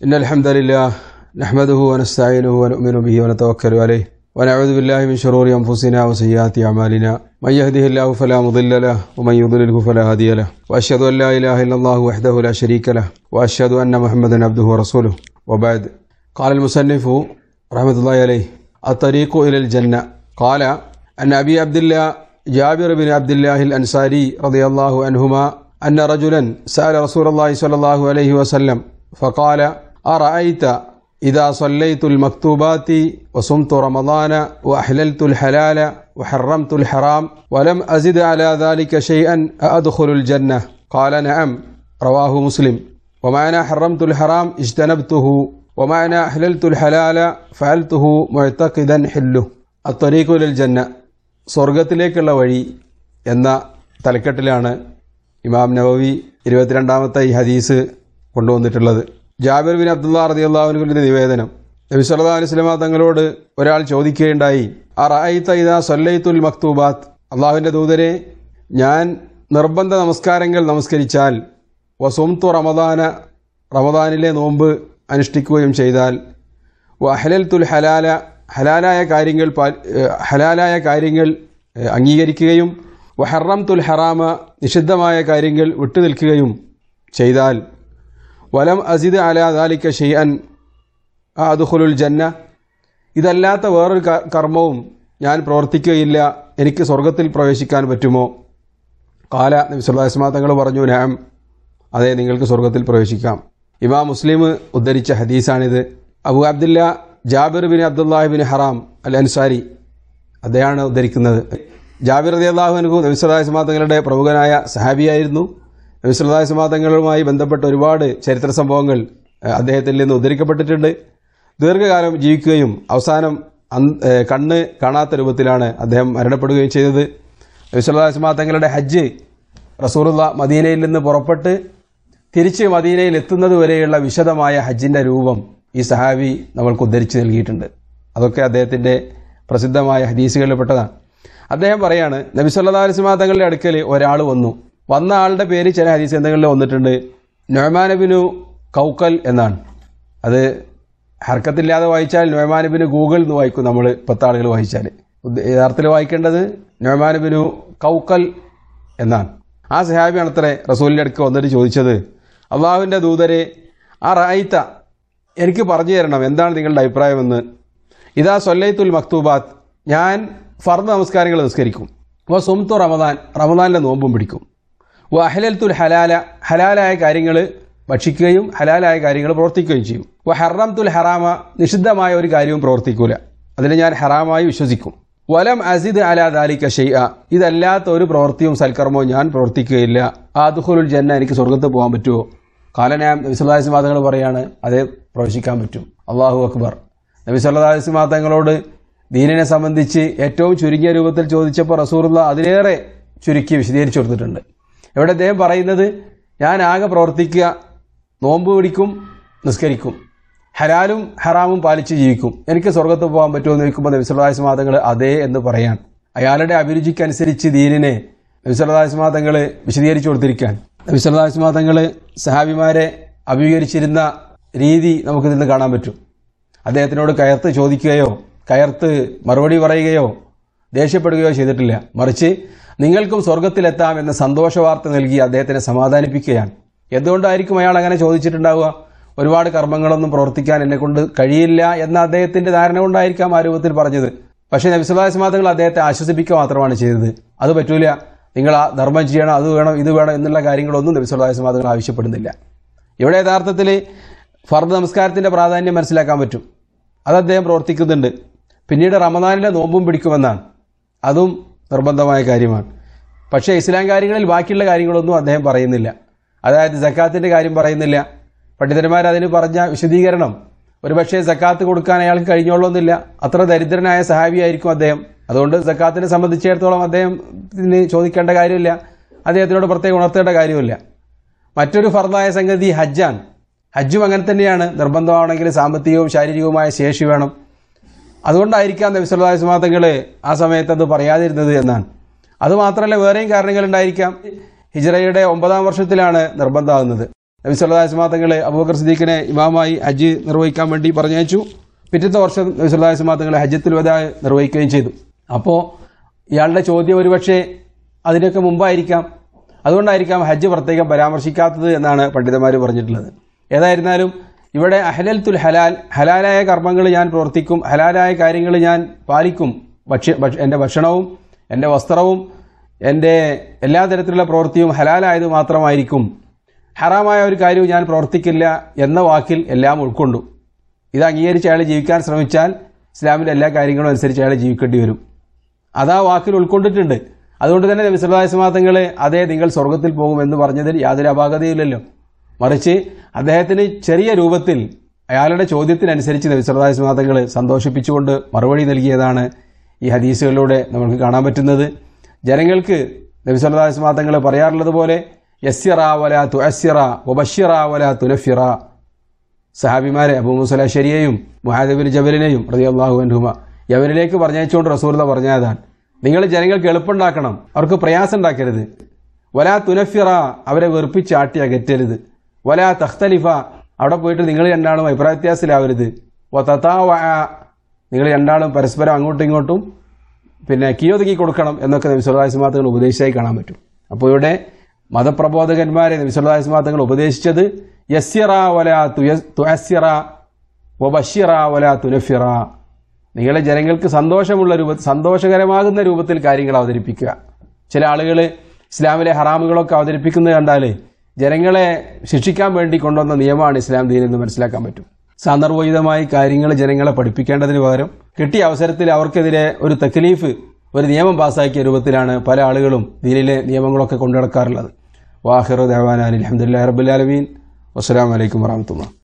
إن الحمد لله نحمده ونستعينه ونؤمن به ونتوكل عليه ونعوذ بالله من شرور أنفسنا وسيئات أعمالنا من يهده الله فلا مضل له ومن يضلله فلا هادي له وأشهد أن لا إله إلا الله وحده لا شريك له وأشهد أن محمدا عبده ورسوله وبعد قال المصنف رحمة الله عليه الطريق إلى الجنة قال أن أبي عبد الله جابر بن عبد الله الأنصاري رضي الله عنهما أن رجلا سأل رسول الله صلى الله عليه وسلم فقال أرأيت إذا صليت المكتوبات وصمت رمضان وأحللت الحلال وحرمت الحرام ولم أزد على ذلك شيئا أأدخل الجنة قال نعم رواه مسلم ومعنى حرمت الحرام اجتنبته ومعنى أحللت الحلال فعلته معتقدا حله الطريق إلى الجنة സ്വർഗത്തിലേക്കുള്ള വഴി എന്ന തലക്കെട്ടിലാണ് ഇമാം നവവി ഇരുപത്തിരണ്ടാമത്തെ ഈ ഹദീസ് കൊണ്ടുവന്നിട്ടുള്ളത് ജാബിർ ബിൻ അബ്ദുള്ള റതി അള്ളാഹുവിന്റെ നിവേദനം നബി സല്ലല്ലാഹു അലൈഹി വസല്ലമ തങ്ങളോട് ഒരാൾ ചോദിക്കുകയുണ്ടായി അറഅയ്ത ഇദാ സല്ലൈത്തുൽ മക്തൂബാത്ത് അള്ളാഹുവിന്റെ ദൂതരെ ഞാൻ നിർബന്ധ നമസ്കാരങ്ങൾ നമസ്കരിച്ചാൽ വസുംതു റമദാന റമദാനിലെ നോമ്പ് അനുഷ്ഠിക്കുകയും ചെയ്താൽ വഹലൽത്തുൽ ഹലാല ഹലാലായ കാര്യങ്ങൾ പാ- ഏഹ് ഹലാലായ കാര്യങ്ങൾ ഏഹ് അംഗീകരിക്കുകയും വഹറംതുൽ ഹറാമ നിഷിദ്ധമായ കാര്യങ്ങൾ വിട്ടുനിൽക്കുകയും ചെയ്താൽ വലം അസിദ് അലാ ദാലിക്ക ഷെയ്അൻ അദ്ഖുലുൽ ജന്ന ഇതല്ലാത്ത വേറൊരു ക- കർമ്മവും ഞാൻ പ്രവർത്തിക്കുകയില്ല എനിക്ക് സ്വർഗത്തിൽ പ്രവേശിക്കാൻ പറ്റുമോ കാല നബി സല്ലല്ലാഹു അലൈഹി വസല്ലം തങ്ങൾ പറഞ്ഞു നാം അതെ നിങ്ങൾക്ക് സ്വർഗത്തിൽ പ്രവേശിക്കാം ഇമാം മുസ്ലിം ഉദ്ധരിച്ച ഹദീസാണിത് Abu Abdullah Jabir bin Abdullahi bin Haram al Ansari അദ്ദേഹമാണ് ഉദ്ധരിക്കുന്നത് ജാബിർ റതി അള്ളാഹുനു നബി സല്ലല്ലാഹു അലൈഹി വസല്ലം തങ്ങളുടെ പ്രമുഖനായ സഹാബിയായിരുന്നു നബി സല്ലല്ലാഹു അലൈഹി വസല്ലം തങ്ങളുമായി ബന്ധപ്പെട്ട ഒരുപാട് ചരിത്ര സംഭവങ്ങൾ ഏഹ്, അദ്ദേഹത്തിൽ നിന്ന് ഉദ്ധരിക്കപ്പെട്ടിട്ടുണ്ട് ദീർഘകാലം ജീവിക്കുകയും അവസാനം അന്ത്- ഏഹ്, കണ്ണ് കാണാത്ത രൂപത്തിലാണ് അദ്ദേഹം മരണപ്പെടുകയും ചെയ്തത് നബി സല്ലല്ലാഹു അലൈഹി വസല്ലം തങ്ങളുടെ ഹജ്ജ് റസൂറുള്ള മദീനയിൽ നിന്ന് പുറപ്പെട്ട് തിരിച്ച് മദീനയിൽ എത്തുന്നത് വരെയുള്ള വിശദമായ ഹജ്ജിന്റെ രൂപം ഈ സഹാബി നമ്മൾക്ക് ഉദ്ധരിച്ച് നൽകിയിട്ടുണ്ട് അതൊക്കെ അദ്ദേഹത്തിന്റെ പ്രസിദ്ധമായ ഹദീസുകളിൽ പെട്ടതാണ് അദ്ദേഹം പറയാണ് നബി സല്ലല്ലാഹു അലൈഹി വസല്ലം തങ്ങളുടെ അടുക്കൽ ഒരാൾ വന്നു വന്ന ആളുടെ പേര് ചില ഹദീസ് എന്തെങ്കിലും വന്നിട്ടുണ്ട് നൊമാനബിനു കൗക്കൽ എന്നാണ് അത് ഹർക്കത്തില്ലാതെ വായിച്ചാൽ നൊമാനബിന് ഗൂഗിൾ എന്ന് വായിക്കും നമ്മൾ പത്ത് ആളുകൾ വായിച്ചാൽ ഉദ്ദ- യഥാർത്ഥത്തിൽ വായിക്കേണ്ടത് നൊമാനബിനു കൗക്കൽ എന്നാണ് ആ സഹാബിയാണ് അത്രേ റസൂലിൻ്റെ അടുക്ക് വന്നിട്ട് ചോദിച്ചത് അള്ളാഹുവിൻ്റെ ദൂതരെ ആ റായിത്ത എനിക്ക് പറഞ്ഞു തരണം എന്താണ് നിങ്ങളുടെ അഭിപ്രായമെന്ന് ഇതാ സൊല്ലൈത്തുൽ മക്തൂബാത്ത് ഞാൻ ഫർദ് നമസ്കാരങ്ങൾ നിസ്കരിക്കും വ സുംതു റമദാൻ റമദാനിലെ നോമ്പും പിടിക്കും വ അഹലൽത്തുൽ ഹലാല ഹലാലായ കാര്യങ്ങൾ ഭക്ഷിക്കുകയും ഹലാലായ കാര്യങ്ങൾ പ്രവർത്തിക്കുകയും ചെയ്യും വ ഹറംതുൽ ഹറാമ നിഷിദ്ധമായ ഒരു കാര്യവും പ്രവർത്തിക്കൂല അതിനെ ഞാൻ ഹറാമായി വിശ്വസിക്കും വലം അസിദ് അലാ ദാലിക ഷെയ്അ ഇതല്ലാത്ത ഒരു പ്രവൃത്തിയും സൽക്കർമ്മവും ഞാൻ പ്രവർത്തിക്കുകയില്ല ആദുഖുലുൽ ജന്ന എനിക്ക് സ്വർഗത്ത് പോകാൻ പറ്റുമോ കാലനാം നബി സല്ലല്ലാഹു അലൈഹി വസല്ലം തങ്ങൾ പറയാണ് അതേ പ്രവേശിക്കാൻ പറ്റും അള്ളാഹു അക്ബർ നബി സല്ലല്ലാഹു അലൈഹി വസല്ലം തങ്ങളോട് ദീനിനെ സംബന്ധിച്ച് ഏറ്റവും ചുരുങ്ങിയ രൂപത്തിൽ ചോദിച്ചപ്പോൾ റസൂറുള്ള അതിലേറെ ചുരുക്കി വിശദീകരിച്ചു കൊടുത്തിട്ടുണ്ട് ഇവിടെ അദ്ദേഹം പറയുന്നത് ഞാൻ ആകെ പ്രവർത്തിക്കുക നോമ്പ് പിടിക്കും നിസ്കരിക്കും ഹലാലും ഹറാമും പാലിച്ച് ജീവിക്കും എനിക്ക് സ്വർഗത്ത് പോകാൻ പറ്റുമോ എന്ന് ചോദിക്കുമ്പോൾ നബിസ്വല്ലാസ് മാതങ്ങൾ അതേ എന്ന് പറയാൻ അയാളുടെ അഭിരുചിക്കനുസരിച്ച് ദീനിനെ നബിസ്വല്ലാസ് മാതങ്ങൾ വിശദീകരിച്ചു കൊടുത്തിരിക്കാൻ നബിസ്വല്ലാസ് മാതങ്ങൾ സഹാബിമാരെ അഭിമുഖീകരിച്ചിരുന്ന രീതി നമുക്കിതിൽ നിന്ന് കാണാൻ പറ്റും അദ്ദേഹത്തിനോട് കയർത്ത് ചോദിക്കുകയോ കയർത്ത് മറുപടി പറയുകയോ ദേഷ്യപ്പെടുകയോ ചെയ്തിട്ടില്ല മറിച്ച് നിങ്ങൾക്കും സ്വർഗത്തിലെത്താം എന്ന സന്തോഷ വാർത്ത നൽകി അദ്ദേഹത്തിനെ സമാധാനിപ്പിക്കുകയാണ് എന്തുകൊണ്ടായിരിക്കും അയാൾ അങ്ങനെ ചോദിച്ചിട്ടുണ്ടാവുക ഒരുപാട് കർമ്മങ്ങളൊന്നും പ്രവർത്തിക്കാൻ എന്നെ കൊണ്ട് കഴിയില്ല എന്ന അദ്ദേഹത്തിന്റെ ധാരണ കൊണ്ടായിരിക്കാം ആ രൂപത്തിൽ പറഞ്ഞത് പക്ഷേ നബിസ്വലാസ്മാതകൾ അദ്ദേഹത്തെ ആശ്വസിപ്പിക്കുക മാത്രമാണ് ചെയ്തത് അത് പറ്റൂല നിങ്ങൾ ആ ധർമ്മം ചെയ്യണം അത് വേണം ഇത് വേണം എന്നുള്ള കാര്യങ്ങളൊന്നും നബിസ്വലാസ്മാതകൾ ആവശ്യപ്പെടുന്നില്ല ഇവിടെ യഥാർത്ഥത്തിൽ ഫർദ് നമസ്കാരത്തിന്റെ പ്രാധാന്യം മനസ്സിലാക്കാൻ പറ്റും അത് അദ്ദേഹം പ്രവർത്തിക്കുന്നുണ്ട് പിന്നീട് റമദാനിലെ നോമ്പും പിടിക്കുമെന്നാണ് അതും നിർബന്ധമായ കാര്യമാണ് പക്ഷേ ഇസ്ലാം കാര്യങ്ങളിൽ ബാക്കിയുള്ള കാര്യങ്ങളൊന്നും അദ്ദേഹം പറയുന്നില്ല അതായത് ജക്കാത്തിന്റെ കാര്യം പറയുന്നില്ല പണ്ഡിതന്മാർ അതിന് പറഞ്ഞ വിശദീകരണം ഒരുപക്ഷെ സക്കാത്ത് കൊടുക്കാൻ അയാൾക്ക് കഴിഞ്ഞോളൊന്നുമില്ല അത്ര ദരിദ്രനായ സഹാബിയായിരിക്കും അദ്ദേഹം അതുകൊണ്ട് സക്കാത്തിനെ സംബന്ധിച്ചിടത്തോളം അദ്ദേഹത്തിന് ചോദിക്കേണ്ട കാര്യമില്ല അദ്ദേഹത്തിനോട് പ്രത്യേകം ഉണർത്തേണ്ട കാര്യമില്ല മറ്റൊരു ഫർദായ സംഗതി ഹജ്ജാണ് ഹജ്ജും അങ്ങനെ തന്നെയാണ് നിർബന്ധമാണെങ്കിൽ സാമ്പത്തികവും ശാരീരികവുമായ ശേഷി വേണം അതുകൊണ്ടായിരിക്കാം നബി സല്ലല്ലാഹു അലൈഹി വസല്ലം തങ്ങൾ ആ സമയത്ത് അത് പറയാതിരുന്നത് എന്നാണ് അതുമാത്രമല്ല വേറെയും കാരണങ്ങൾ ഉണ്ടായിരിക്കാം ഹിജ്റയുടെ ഒമ്പതാം വർഷത്തിലാണ് നിർബന്ധമാകുന്നത് നബി സല്ലാസ്മാ തങ്ങൾ അബൂബക്കർ സിദ്ദീഖിനെ ഇമാമായി ഹജ്ജ് നിർവഹിക്കാൻ വേണ്ടി പറഞ്ഞയച്ചു പിറ്റത്തെ വർഷം നബി സല്ലാസ്മാ തങ്ങൾ ഹജ്ജത്തിൽ വതാ നിർവഹിക്കുകയും ചെയ്തു അപ്പോൾ ഇയാളുടെ ചോദ്യം ഒരുപക്ഷെ അതിനൊക്കെ മുമ്പായിരിക്കാം അതുകൊണ്ടായിരിക്കാം ഹജ്ജ് പ്രത്യേകം പരാമർശിക്കാത്തത് എന്നാണ് പണ്ഡിതന്മാർ പറഞ്ഞിട്ടുള്ളത് ഏതായിരുന്നാലും ഇവിടെ അഹലൽത്തുൽ ഹലാൽ ഹലാലായ കർമ്മങ്ങൾ ഞാൻ പ്രവർത്തിക്കും ഹലാലായ കാര്യങ്ങൾ ഞാൻ പാലിക്കും ഭക്ഷ്യ ഭക്ഷ- എൻ്റെ ഭക്ഷണവും എൻ്റെ വസ്ത്രവും എൻ്റെ എല്ലാ തരത്തിലുള്ള പ്രവൃത്തിയും ഹലാലായത് മാത്രമായിരിക്കും ഹറാമായ ഒരു കാര്യവും ഞാൻ പ്രവർത്തിക്കില്ല എന്ന വാക്കിൽ എല്ലാം ഉൾക്കൊണ്ടു ഇത് അംഗീകരിച്ച് അയാൾ ജീവിക്കാൻ ശ്രമിച്ചാൽ ഇസ്ലാമിൻ്റെ എല്ലാ കാര്യങ്ങളും അനുസരിച്ച് അയാൾ ജീവിക്കേണ്ടി വരും അതാ വാക്കിൽ ഉൾക്കൊണ്ടിട്ടുണ്ട് അതുകൊണ്ട് തന്നെ വിശ്വാസമാതങ്ങൾ അതേ നിങ്ങൾ സ്വർഗത്തിൽ പോകുമെന്ന് പറഞ്ഞതിൽ യാതൊരു അപാകതയില്ലല്ലോ മറിച്ച് അദ്ദേഹത്തിന് ചെറിയ രൂപത്തിൽ അയാളുടെ ചോദ്യത്തിനനുസരിച്ച് നബിസ്വലാസ്മാതങ്ങൾ സന്തോഷിപ്പിച്ചുകൊണ്ട് മറുപടി നൽകിയതാണ് ഈ ഹദീസുകളിലൂടെ നമുക്ക് കാണാൻ പറ്റുന്നത് ജനങ്ങൾക്ക് നബിസ്വലാസ്മാതങ്ങൾ പറയാറുള്ളത് പോലെ യസ്സിറ വല തുഅസ്സിറ വബഷിറ വല തുനഫിറ സഹാബിമാരെ അബൂ മുസല ശരിയെയും മുഹാദബിൻ ജബലിനെയും റളിയല്ലാഹു അൻഹുമ യവരിലേക്ക് പറഞ്ഞയച്ചുകൊണ്ട് റസൂർദ പറഞ്ഞതാണ് നിങ്ങൾ ജനങ്ങൾക്ക് എളുപ്പമുണ്ടാക്കണം അവർക്ക് പ്രയാസം ഉണ്ടാക്കരുത് വലാ തുനഫിറ അവരെ വെറുപ്പിച്ച് ആട്ടി അകറ്റരുത് വലാ തഖ്തലിഫ അവിടെ പോയിട്ട് നിങ്ങൾ രണ്ടാളും അഭിപ്രായ വ്യത്യാസത്തിലാവരുത് വ തതാവ നിങ്ങൾ രണ്ടാളും പരസ്പരം അങ്ങോട്ടും ഇങ്ങോട്ടും പിന്നെ കിയൊതുക്കി കൊടുക്കണം എന്നൊക്കെ നബിസ്വല്ലാസ്മാത്തങ്ങൾ ഉപദേശിച്ചായി കാണാൻ പറ്റും അപ്പോൾ ഇവിടെ മതപ്രബോധകന്മാരെ നബിസ്വല്ലാസ്മാത്തങ്ങൾ ഉപദേശിച്ചത് യസ്സിറ വല തുയസ്സിറ വബഷിറ വല തുനഫിറ നിങ്ങളെ ജനങ്ങൾക്ക് സന്തോഷമുള്ള രൂപ സന്തോഷകരമാകുന്ന രൂപത്തിൽ കാര്യങ്ങൾ അവതരിപ്പിക്കുക ചില ആളുകൾ ഇസ്ലാമിലെ ഹറാമുകളൊക്കെ അവതരിപ്പിക്കുന്നത് കണ്ടാൽ ജനങ്ങളെ ശിക്ഷിക്കാൻ വേണ്ടി കൊണ്ടുവന്ന നിയമമാണ് ഇസ്ലാം ദീൻ എന്ന് മനസ്സിലാക്കാൻ പറ്റും സാന്ദർഭോചിതമായി കാര്യങ്ങൾ ജനങ്ങളെ പഠിപ്പിക്കേണ്ടതിന് പകരം കിട്ടിയ അവസരത്തിൽ അവർക്കെതിരെ ഒരു തക്ലീഫ് ഒരു നിയമം പാസ്സാക്കിയ രൂപത്തിലാണ് പല ആളുകളും ദീനിലെ നിയമങ്ങളൊക്കെ കൊണ്ടു നടക്കാറുള്ളത് വാഹിർ ദേവാനാൻ അലഹമുല്ലാ റബുലാലമീൻ വസ്സലാമലൈക്കും വാഹമത്തുള്ള